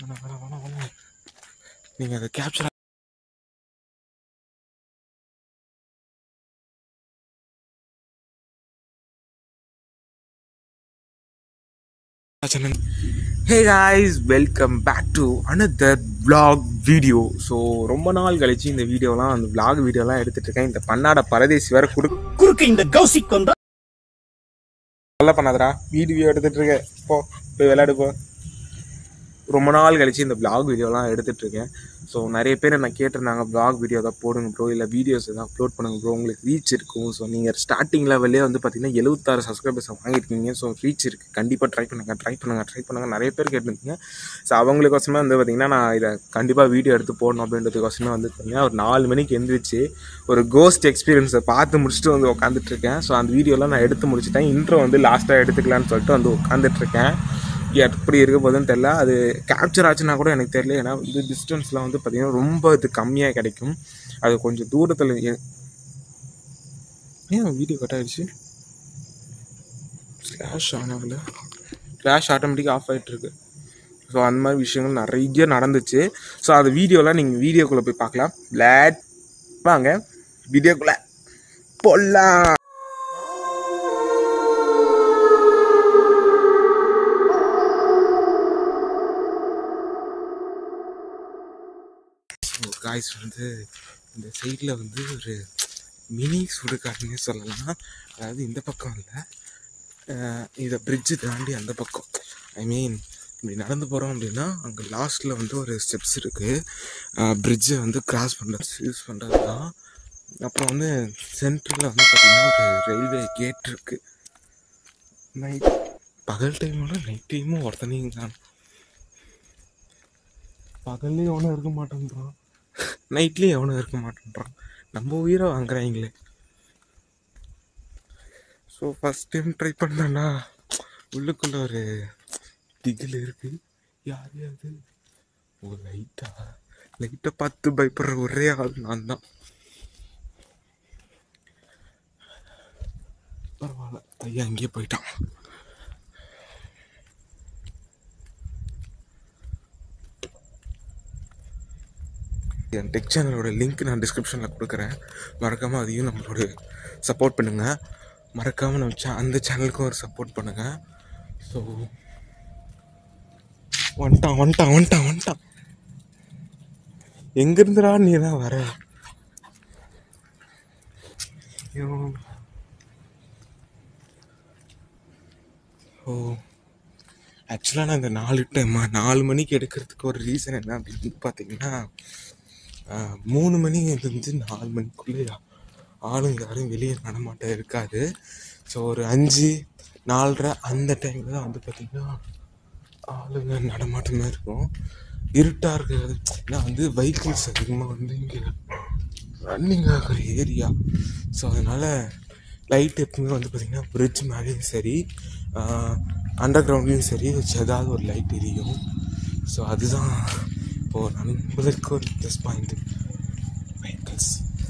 வேணாம் வேணாம் வேணாம் வேணாம் நீங்கள் அதை capture hey guys welcome back to another vlog video so ரொம்ப நாள் கழிச்சு இந்த வீடியோலாம் அந்த vlog வீடியோலாம் எடுத்துட்டு இருக்கேன் இந்த பன்னாட பரதேசி வேற குடு குறுக்கு இந்த கௌசிக் வந்தா நல்லா பண்ணாதடா வீடியோ எடுத்துட்டு இருக்க போ போய் விளையாடு போ ரொம்ப நாள் கழிச்சு இந்த vlog வீடியோலாம் எடுத்துட்டு இருக்கேன் ஸோ நிறைய பேர் என்ன கேட்டிருந்தாங்க vlog வீடியோ தான் போடுங்க ப்ரோ இல்லை வீடியோஸ் எதாவது அப்லோட் பண்ணுங்க ப்ரோ உங்களுக்கு ரீச் இருக்கும் ஸோ நீங்கள் ஸ்டார்டிங் லெவல்லே வந்து பார்த்தீங்கன்னா எழுபத்தாறு சப்ஸ்கிரைபர்ஸ் வாங்கியிருக்கீங்க ஸோ ரீச் இருக்குது கண்டிப்பாக ட்ரை பண்ணுங்கள் ட்ரை பண்ணுங்கள் ட்ரை பண்ணுங்கள் நிறைய பேர் கேட்டிருந்தீங்க ஸோ அவங்களுக்கோசமே வந்து பார்த்தீங்கன்னா நான் இதை கண்டிப்பாக வீடியோ எடுத்து போடணும் அப்படின்றதுக்கோசமே வந்து பார்த்தீங்கன்னா ஒரு நாலு மணிக்கு எந்திரிச்சு ஒரு கோஸ்ட் எக்ஸ்பீரியன்ஸை பார்த்து முடிச்சுட்டு வந்து உட்காந்துட்டு இருக்கேன் ஸோ அந்த வீடியோலாம் நான் எடுத்து முடிச்சிட்டேன் இன்ட்ரோ வந்து லாஸ்ட்டாக எடுத்துக்கலான்னு சொல்லிட்டு வந்து உட்காந்துட்டு இருக்கேன் எப்படி இருக்க போதுன்னு தெரில அது கேப்சர் ஆச்சுன்னா கூட எனக்கு தெரியல ஏன்னா இது டிஸ்டன்ஸ்லாம் வந்து பார்த்திங்கன்னா ரொம்ப இது கம்மியாக கிடைக்கும் அது கொஞ்சம் தூரத்தில் ஏன் வீடியோ கட் ஆயிடுச்சு ஃப்ளாஷ் ஆன் ஆகல ஃப்ளாஷ் ஆட்டோமேட்டிக்காக ஆஃப் ஆகிட்டுருக்கு ஸோ அந்த மாதிரி விஷயங்கள் நிறைய நடந்துச்சு ஸோ அந்த வீடியோலாம் நீங்கள் வீடியோக்குள்ளே போய் பார்க்கலாம் லேட் வாங்க வீடியோக்குள்ளே போடலாம் ஸோ காய்ஸ் வந்து இந்த சைடில் வந்து ஒரு மினி சுடுகாடுன்னே சொல்லலாம் அதாவது இந்த பக்கம் இல்லை இதை பிரிட்ஜு தாண்டி அந்த பக்கம் ஐ மீன் இப்படி நடந்து போகிறோம் அப்படின்னா அங்கே லாஸ்ட்டில் வந்து ஒரு ஸ்டெப்ஸ் இருக்குது பிரிட்ஜை வந்து கிராஸ் பண்ணுறது யூஸ் பண்ணுறது தான் அப்புறம் வந்து சென்டரில் வந்து பார்த்திங்கன்னா ஒரு ரயில்வே கேட் இருக்குது நைட் பகல் டைமோட நைட் டைமும் ஒருத்தனையும் காணும் பகல்லையும் எவனும் இருக்க மாட்டேன்றான் நைட்லேயும் எவனும் இருக்க மாட்டேன்றான் நம்ம உயிரை வாங்குறாங்களே ஸோ ஃபஸ்ட் டைம் ட்ரை பண்ணேன்னா உள்ளுக்குள்ள ஒரு திகில் இருக்கு யார் அது ஓ லைட்டா லைட்டை பார்த்து பயப்படுற ஒரே ஆள் நான் தான் பரவாயில்ல ஐயா அங்கேயே போயிட்டான் என் டெக் சேனலோட லிங்க் நான் டிஸ்கிரிப்ஷனில் கொடுக்குறேன் மறக்காமல் அதையும் நம்மளோட சப்போர்ட் பண்ணுங்கள் மறக்காமல் நம்ம சே அந்த சேனலுக்கும் ஒரு சப்போர்ட் பண்ணுங்கள் ஸோ வந்துட்டான் வந்துட்டான் வந்துட்டான் வந்துட்டான் எங்கேருந்துடா நீ தான் வர ஐயோ. ஓ ஆக்சுவலாக நான் இந்த நாலு டைம் நாலு மணிக்கு எடுக்கிறதுக்கு ஒரு ரீசன் என்ன அப்படின்னு பார்த்தீங்கன்னா ஆஹ், மூணு மணிலேருந்து நாலு மணிக்குள்ளே ஆளுங்க யாரும் வெளியே நடமாட்டம் இருக்காது ஸோ ஒரு அஞ்சு நாலரை அந்த டைமில் தான் வந்து பார்த்திங்கன்னா ஆளுங்க நடமாட்டமாக இருக்கும் இருட்டாக இருக்கிறது ஏன்னா வந்து வெஹிக்கிள்ஸ் அதிகமாக வந்து இங்கே ரன்னிங் ஆகிற ஏரியா ஸோ அதனால் லைட் எப்பவுமே வந்து பார்த்திங்கன்னா பிரிட்ஜ் மேலேயும் சரி அண்டர் கிரவுண்ட்லேயும் சரி வச்சு ஏதாவது ஒரு லைட் எரியும் ஸோ அதுதான் இப்போது நண்பர்களுக்கு ஒரு ப்ளஸ் பாயிண்ட்டு வெஹிக்கிள்ஸ்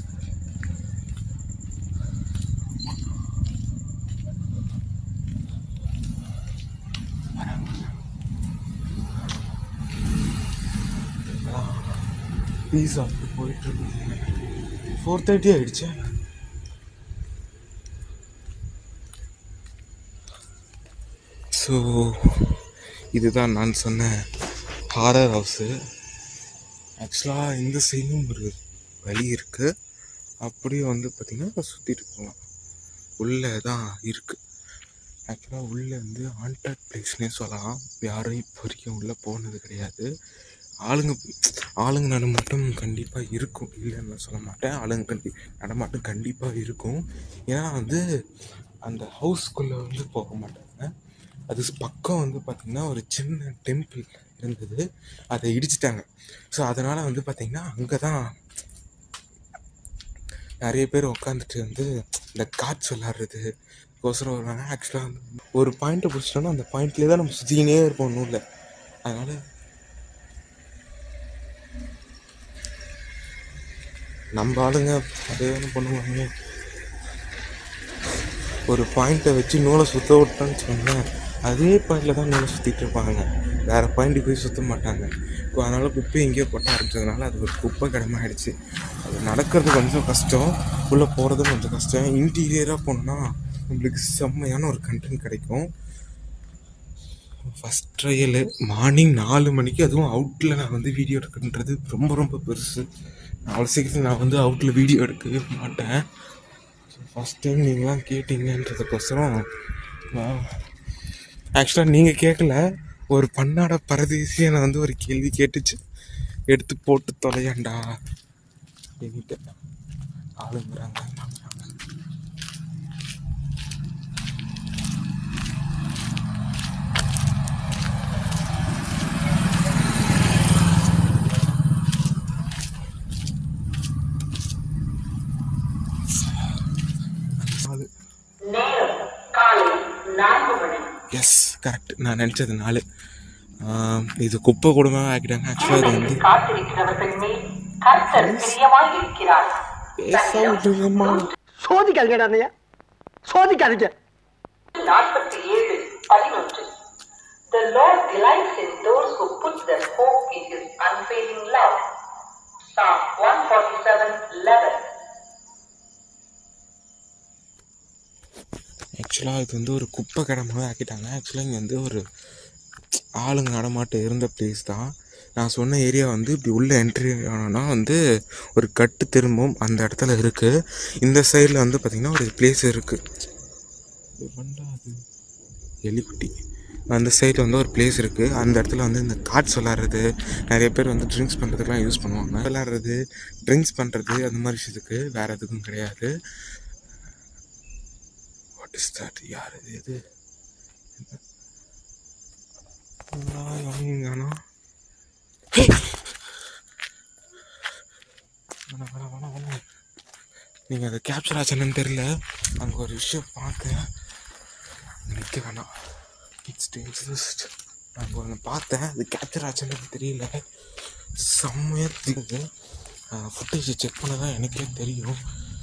பீஸா போயிட்டு ஃபோர் தேர்ட்டி ஆயிடுச்சு ஸோ இதுதான் நான் சொன்ன ஹாரர் ஹவுஸு ஆக்சுவலாக இந்த சைடும் ஒரு வழி இருக்குது அப்படியே வந்து பார்த்திங்கன்னா சுற்றிட்டு போகலாம் உள்ளே தான் இருக்குது ஆக்சுவலாக உள்ளே வந்து ஹாண்டட் பிளேஸ்னே சொல்லலாம் யாரும் இப்போ வரைக்கும் உள்ளே போனது கிடையாது ஆளுங்க ஆளுங்க நடமாட்டம் கண்டிப்பாக இருக்கும் இல்லைன்னு நான் சொல்ல மாட்டேன் ஆளுங்க கண்டி நடமாட்டம் கண்டிப்பாக இருக்கும் ஏன்னா வந்து அந்த ஹவுஸ்க்குள்ளே வந்து போக மாட்டாங்க அது பக்கம் வந்து பார்த்திங்கன்னா ஒரு சின்ன டெம்பிள் இருந்தது அதை இடிச்சிட்டாங்க ஸோ அதனால் வந்து பார்த்திங்கன்னா அங்கே தான் நிறைய பேர் உட்காந்துட்டு வந்து இந்த காட்ஸ் விளாட்றது கோசரம் வருவாங்க ஆக்சுவலாக வந்து ஒரு பாயிண்ட்டை பிடிச்சிட்டோன்னா அந்த பாயிண்ட்லேயே தான் நம்ம சுற்றிக்கினே இருப்போம் நூலில் அதனால் நம்ம ஆளுங்க அதே ஒன்று பண்ணுவாங்க ஒரு பாயிண்ட்டை வச்சு நூலை சுற்ற விட்டோன்னு சொன்னேன் அதே பாயிண்டில் தான் நூலை சுற்றிட்டு இருப்பாங்க வேறு பாயிண்ட்டு போய் சுற்ற மாட்டாங்க இப்போ அதனால் குப்பை எங்கேயோ கொட்ட ஆரம்பிச்சதுனால அது ஒரு குப்பை கிடமா ஆயிடுச்சு அது நடக்கிறது கொஞ்சம் கஷ்டம் உள்ளே போகிறது கொஞ்சம் கஷ்டம் இன்டீரியராக போனோம்னா நம்மளுக்கு செம்மையான ஒரு கண்டென்ட் கிடைக்கும் ஃபஸ்ட் ட்ரையலு மார்னிங் நாலு மணிக்கு அதுவும் அவுட்டில் நான் வந்து வீடியோ எடுக்கின்றது ரொம்ப ரொம்ப பெருசு அவ்வளோ சீக்கிரம் நான் வந்து அவுட்டில் வீடியோ எடுக்கவே மாட்டேன் ஃபஸ்ட் டைம் நீங்களாம் கேட்டிங்கன்றதுக்கோசரம் ஆக்சுவலாக நீங்கள் கேட்கல ஒரு பன்னாட பரதேசியை நான் வந்து ஒரு கேள்வி கேட்டுச்சு எடுத்து போட்டு தொலையாண்டா என்கிட்ட ஆளுங்கிறாங்க ஆளு நேரம் காலை நான்கு மணி எஸ் கரெக்ட் நான் நினச்சது நாலு ஆம், இது குப்பை கூடமாக ஆக்கிட்டாங்க ஆக்சுவலாக இது வந்து காத்திருக்கிறவர்கள் மேல் கர்த்தர் பிரியமாய் இருக்கிறார் பேச விட்டுருங்கம்மா சோதிக்காதீங்கடா அண்ணையா சோதிக்காதீங்க நாற்பத்தி ஏழு பதினொன்று The Lord delights in those who put their hope in His unfailing love. Psalm 147, 11. ஆக்சுவலாக இது வந்து ஒரு குப்பை கடமாக ஆக்கிட்டாங்க ஆக்சுவலாக இங்கே வந்து ஒரு ஆளுங்க நடமாட்டம் இருந்த பிளேஸ் தான் நான் சொன்ன ஏரியா வந்து இப்படி உள்ள என்ட்ரி ஆனோன்னா வந்து ஒரு கட்டு திரும்பும் அந்த இடத்துல இருக்குது இந்த சைடில் வந்து பார்த்திங்கன்னா ஒரு பிளேஸ் இருக்குது அது எலிக்குட்டி அந்த சைடில் வந்து ஒரு பிளேஸ் இருக்குது அந்த இடத்துல வந்து இந்த கார்ட்ஸ் விளாட்றது நிறைய பேர் வந்து ட்ரிங்க்ஸ் பண்ணுறதுக்குலாம் யூஸ் பண்ணுவாங்க விளாட்றது ட்ரிங்க்ஸ் பண்ணுறது அந்த மாதிரி விஷயத்துக்கு வேறு எதுக்கும் கிடையாது வாட் இஸ் தட் யார் இது இது எவனிங்கானா வேணாம் வேணாம் வேணாம் வேணாம் நீங்கள் அதை கேப்சர் ஆச்சுன்னு தெரியல அங்கே ஒரு விஷயம் பார்த்தேன் நிற்க வேணாம் இட்ஸ் டேஞ்சரஸ்ட் அங்கே ஒன்று பார்த்தேன் அது கேப்சர் ஆச்சுன்னு தெரியல செம்மையாக தெரியுது ஃபுட்டேஜ் செக் பண்ண தான் எனக்கே தெரியும்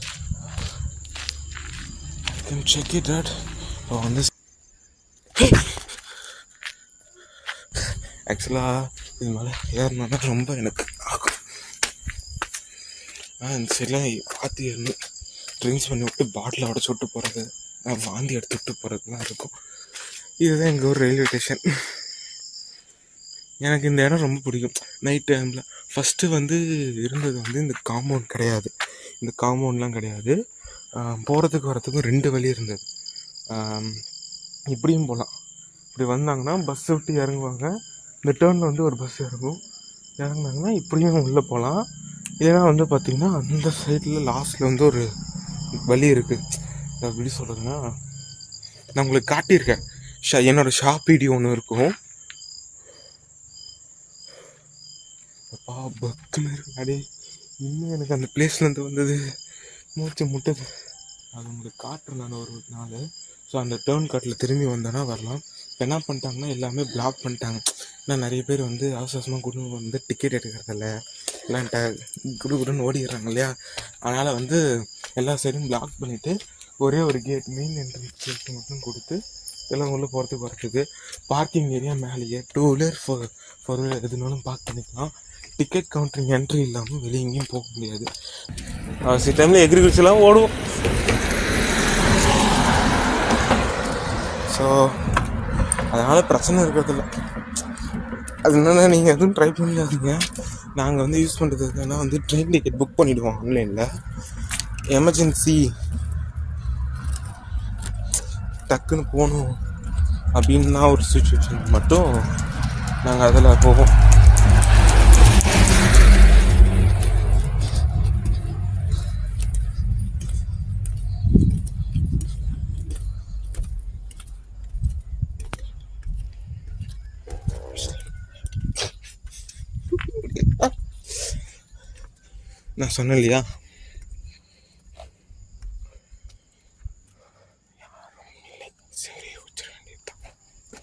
I can check it at இப்போ வந்து ஆக்சுவலாக இது மேலே ஏறணும்னா ரொம்ப எனக்கு ஆகும் ஆ இந்த சைட்லாம் பார்த்து ஏறணும் ட்ரிங்க்ஸ் பண்ணி விட்டு பாட்டில் உடச்சி விட்டு போகிறது வாந்தி எடுத்து விட்டு போகிறதுலாம் இருக்கும் இதுதான் எங்கள் ஊர் ரயில்வே ஸ்டேஷன் எனக்கு இந்த இடம் ரொம்ப பிடிக்கும் நைட் டைமில் ஃபஸ்ட்டு வந்து இருந்தது வந்து இந்த காம்பவுண்ட் கிடையாது இந்த காம்பவுண்ட்லாம் கிடையாது போகிறதுக்கு வரத்துக்கும் ரெண்டு வழி இருந்தது ஆம், இப்படியும் போகலாம் இப்படி வந்தாங்கன்னா பஸ் விட்டு இறங்குவாங்க இந்த டேர்னில் வந்து ஒரு பஸ் இறங்கும் இறங்குனாங்கன்னா இப்படியும் உள்ளே போகலாம் இல்லைன்னா வந்து பார்த்திங்கன்னா அந்த சைடில் லாஸ்ட்டில் வந்து ஒரு வழி இருக்குது எப்படி சொல்கிறதுன்னா நான் உங்களுக்கு காட்டியிருக்கேன் ஷா என்னோடய ஷாப் வீடியோ ஒன்று இருக்கும் அப்பா பக்குன்னு இருக்கு அடே இன்னும் எனக்கு அந்த பிளேஸ்லேருந்து வந்தது மூச்சு முட்டுது அது உங்களுக்கு காட்டுறேன் நான் ஒரு நாள் ஸோ அந்த டேர்ன் காட்டில் திரும்பி வந்தேன்னா வரலாம் இப்போ என்ன பண்ணிட்டாங்கன்னா எல்லாமே பிளாக் பண்ணிட்டாங்க ஏன்னா நிறைய பேர் வந்து அவசர அவசரமாக குடு வந்து டிக்கெட் எடுக்கிறதில்ல இல்லான்ட்ட குடு குடுன்னு ஓடிடுறாங்க இல்லையா அதனால் வந்து எல்லா சைடும் பிளாக் பண்ணிவிட்டு ஒரே ஒரு கேட் மெயின் என்ட்ரன்ஸ் கேட் மட்டும் கொடுத்து எல்லாம் உள்ளே போகிறதுக்கு வரத்துக்கு பார்க்கிங் ஏரியா மேலேயே two wheeler four four wheeler எதுனாலும் பார்க் பண்ணிக்கலாம் டிக்கெட் கவுண்டரிங் என்ட்ரி இல்லாமல் வெளியே எங்கேயும் போக முடியாது சில டைமில் எக்ரிகல்ச்சர்லாம் ஓடும் ஸோ அதனால் பிரச்சனை இருக்கிறதில்ல அது என்னென்னா நீங்கள் எதுவும் ட்ரை பண்ணிடாதீங்க நாங்கள் வந்து யூஸ் பண்ணுறது என்னன்னா வந்து ட்ரெயின் டிக்கெட் புக் பண்ணிவிடுவோம் ஆன்லைனில் எமர்ஜென்சி டக்குன்னு போகணும் அப்படின்னா ஒரு சுச்சுவேஷன் மட்டும் நாங்கள் அதில் போவோம் நான் சொன்னேன் இல்லையா சரி வச்சிட வேண்டியதுதான்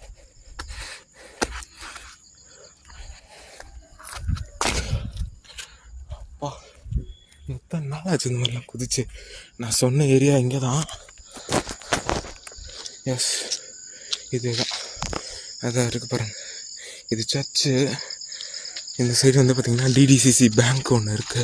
அப்பா எத்தனை நாள் ஆச்சு இந்த மாதிரிலாம் குதிச்சு நான் சொன்ன ஏரியா இங்கே தான் எஸ் இதுதான் அதான் இருக்கு பாருங்க இது சர்ச்சு இந்த சைடு வந்து பார்த்தீங்கன்னா டிடிசிசி பேங்க் ஒன்று இருக்கு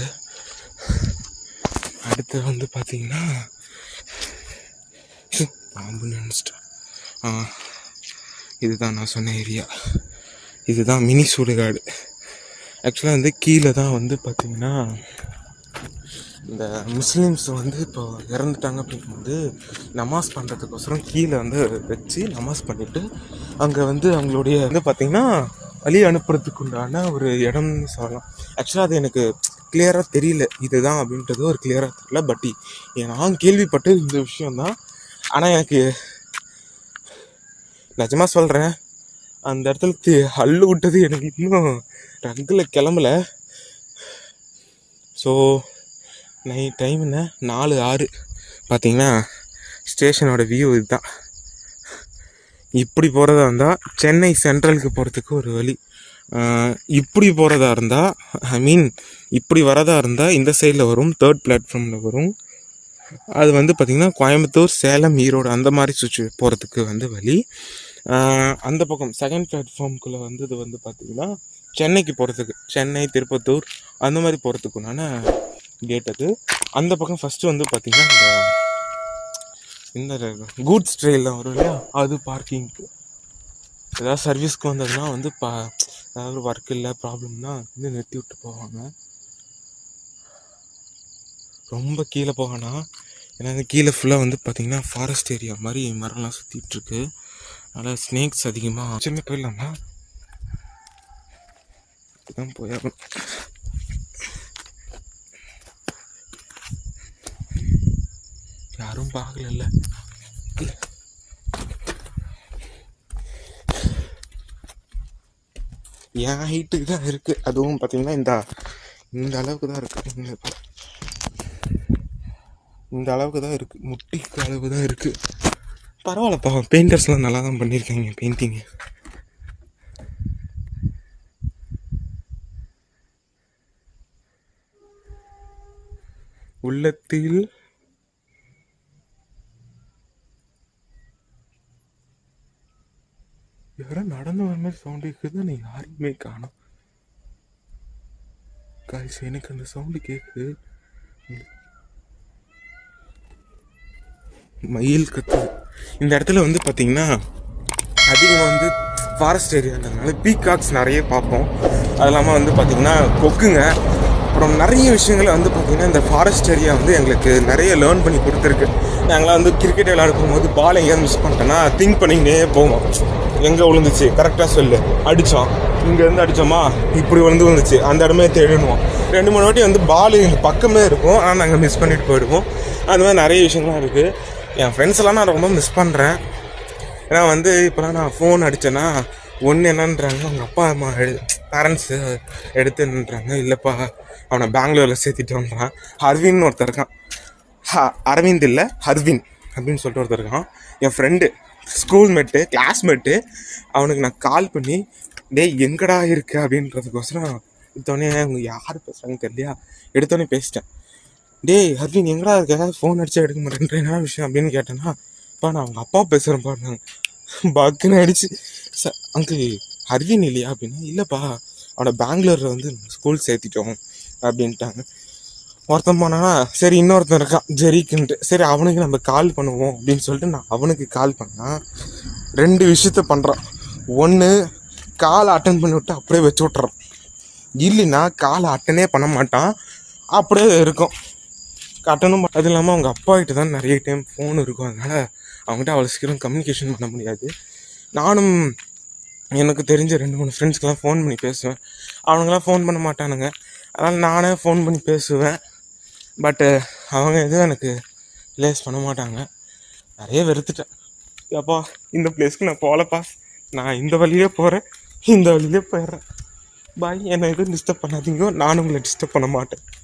அடுத்து வந்து பார்த்தீங்கன்னா ச்சே, பாம்பு நினச்சிட்டேன் ஆ இதுதான் நான் சொன்ன ஏரியா இதுதான் மினி சுடுகாடு ஆக்சுவலாக வந்து கீழே தான் வந்து பார்த்தீங்கன்னா இந்த முஸ்லீம்ஸ் வந்து இப்போ இறந்துட்டாங்க அப்படிங்கும்போது நமாஸ் பண்ணுறதுக்கோசரம் கீழே வந்து வச்சு நமாஸ் பண்ணிட்டு அங்கே வந்து அவங்களுடைய வந்து பார்த்திங்கன்னா வழி அனுப்புறதுக்கு உண்டான ஒரு இடம்னு சொல்லலாம் ஆக்சுவலாக அது எனக்கு கிளியராக தெரியல இதுதான் அப்படின்றது ஒரு கிளியராக தெரியல பட் நான் கேள்விப்பட்டது இந்த விஷயம்தான் ஆனால் எனக்கு நிஜமாக சொல்கிறேன் அந்த இடத்துல தி- அள்ளு விட்டது எனக்கு இன்னும் ரங்கில் கிளம்பல ஸோ நைட் டைம் என்ன நாலு ஆறு பார்த்தீங்கன்னா ஸ்டேஷனோட வியூ இதுதான் இப்படி போகிறதா இருந்தால் சென்னை சென்ட்ரலுக்கு போகிறதுக்கு ஒரு வழி ஆஹ் இப்படி போகிறதா இருந்தால் ஐ மீன் இப்படி வரதா இருந்தால் இந்த சைடில் வரும் தேர்ட் பிளாட்ஃபார்மில் வரும் அது வந்து பார்த்திங்கன்னா கோயம்புத்தூர் சேலம் ஈரோடு அந்த மாதிரி சுச்சு போகிறதுக்கு வந்து வழி ஆஹ் அந்த பக்கம் செகண்ட் பிளாட்ஃபார்முக்குள்ளே வந்தது வந்து பார்த்திங்கன்னா சென்னைக்கு போகிறதுக்கு சென்னை திருப்பத்தூர் அந்த மாதிரி போகிறதுக்குண்டான கேட் அது அந்த பக்கம் ஃபஸ்ட்டு வந்து பார்த்திங்கன்னா இந்த இந்த கூட்ஸ் ட்ரெயிலாம் வரும் இல்லையா அது பார்க்கிங்க்கு ஏதாவது சர்வீஸ்க்கு வந்ததுன்னா வந்து பா ஏதாவது ஒர்க் இல்லை ப்ராப்ளம்னா வந்து நிறுத்தி விட்டு போவாங்க ரொம்ப கீழே போகனா ஏன்னா இந்த கீழே ஃபுல்லாக வந்து பார்த்தீங்கன்னா ஃபாரஸ்ட் ஏரியா மாதிரி மரம்லாம் சுற்றிட்டு இருக்கு அதனால் ஸ்னேக்ஸ் அதிகமாக சின்ன போயிடலாமா இதுதான் போயாகணும் யாரும் பார்க்கல என் ஹைட்டுக்கு தான் இருக்கு அதுவும் பார்த்தீங்கன்னா இந்த இந்த அளவுக்கு தான் இருக்கு இங்க பாரு. இந்த அளவுக்கு தான் இருக்கு முட்டிக்கு அளவு தான் இருக்கு பரவாயில்லப்பா பெயிண்டர்ஸ்லாம் நல்லா தான் பண்ணியிருக்காங்க பெயிண்டிங்கு உள்ளத்தில் யாரோ நடந்து வர மாதிரி சவுண்ட் கேட்குது நீ யாரையுமே காணோம் காய்ஸ் எனக்கு அந்த சவுண்டு கேட்குது மயில் கத்துது இந்த இடத்துல வந்து பார்த்தீங்கன்னா அதிகமாக வந்து ஃபாரஸ்ட் ஏரியான்றதுனால பீகாக்ஸ் நிறைய பார்ப்போம் அது இல்லாமல் வந்து பார்த்தீங்கன்னா கொக்குங்க அப்புறம் நிறைய விஷயங்களை வந்து பார்த்தீங்கன்னா இந்த ஃபாரஸ்ட் ஏரியா வந்து எங்களுக்கு நிறைய லேர்ன் பண்ணி கொடுத்துருக்கு நாங்களாம் வந்து கிரிக்கெட் விளையாடும் போது பால் எங்கேயாவது மிஸ் பண்ணிட்டோன்னா திங்க் பண்ணிக்கிட்டே போவோம் எங்கே விழுந்துச்சு கரெக்டாக சொல்லு அடித்தோம் இங்கேருந்து அடித்தோமா இப்படி விழுந்து விழுந்துச்சு அந்த இடமே தேடணும் ரெண்டு மூணு வாட்டி வந்து பால் எங்கள் பக்கமே இருக்கும் ஆனால் நாங்கள் மிஸ் பண்ணிட்டு போயிடுவோம் அந்த மாதிரி நிறைய விஷயங்கள்லாம் இருக்குது என் ஃப்ரெண்ட்ஸ் எல்லாம் நான் ரொம்ப மிஸ் பண்ணுறேன் ஏன்னா வந்து இப்போலாம் நான் ஃபோன் அடித்தேன்னா ஒன்று என்னன்றாங்க அவங்க அப்பா அம்மா எடு பேரண்ட்ஸு எடுத்துன்றாங்க இல்லைப்பா அவனை பெங்களூரில் சேர்த்திட்டோன்றான் ஹர்வின்னு ஒருத்தர் இருக்கான் ஹ அரவிந்த் இல்லை ஹர்வின் அப்படின்னு சொல்லிட்டு ஒருத்தர் இருக்கான் என் ஃப்ரெண்டு ஸ்கூல் மேட்டு கிளாஸ்மேட்டு அவனுக்கு நான் கால் பண்ணி டேய் எங்கடா இருக்கு அப்படின்றதுக்கோசரம் எடுத்தோடனே அவங்க யார் பேசுகிறாங்க தெரியலையா எடுத்தோடனே பேசிட்டேன் டேய் ஹர்வின் எங்கடா இருக்க ஃபோன் அடிச்சா எடுக்க மாட்டேன்ற என்ன விஷயம் அப்படின்னு கேட்டேன்னா அப்பா நான் அவங்க அப்பா பேசுகிறேன் பாருங்க பக்குன்னு அடிச்சு ச அங்கிள் ஹர்வின் இல்லையா அப்படின்னா இல்லைப்பா அவனை பெங்களூரில் வந்து ஸ்கூல் சேர்த்திட்டோம் அப்படின்ட்டாங்க ஒருத்தன் போனானா சரி இன்னொருத்தன் இருக்கான் ஜெரிக்குன்ட்டு சரி அவனுக்கு நம்ம கால் பண்ணுவோம் அப்படின்னு சொல்லிட்டு நான் அவனுக்கு கால் பண்ணேன் ரெண்டு விஷயத்த பண்ணுறான் ஒன்று காலை அட்டன் பண்ணி விட்டு அப்படியே வச்சு விட்றான் இல்லைன்னா காலை அட்டனே பண்ண மாட்டான் அப்படியே இருக்கும் கட்டணும் அது இல்லாமல் அவங்க அப்பா கிட்ட தான் நிறைய டைம் ஃபோன் இருக்கும் அதனால அவங்ககிட்ட அவ்வளோ சீக்கிரம் கம்யூனிகேஷன் பண்ண முடியாது நானும் எனக்கு தெரிஞ்ச ரெண்டு மூணு ஃப்ரெண்ட்ஸ்க்கெலாம் ஃபோன் பண்ணி பேசுவேன் அவனுங்களாம் ஃபோன் பண்ண மாட்டானுங்க அதனால் நானே ஃபோன் பண்ணி பேசுவேன் பட்டு அவங்க எதுவும் எனக்கு ரிலேஸ் பண்ண மாட்டாங்க நிறைய வெறுத்துட்டேன் அப்பா இந்த பிளேஸ்க்கு நான் போகலப்பா நான் இந்த வழியே போகிறேன் இந்த வழியிலே போயிடுறேன் பாய் என்னை எதுவும் டிஸ்டர்ப் பண்ணாதீங்க நானும் உங்களை டிஸ்டர்ப் பண்ண மாட்டேன்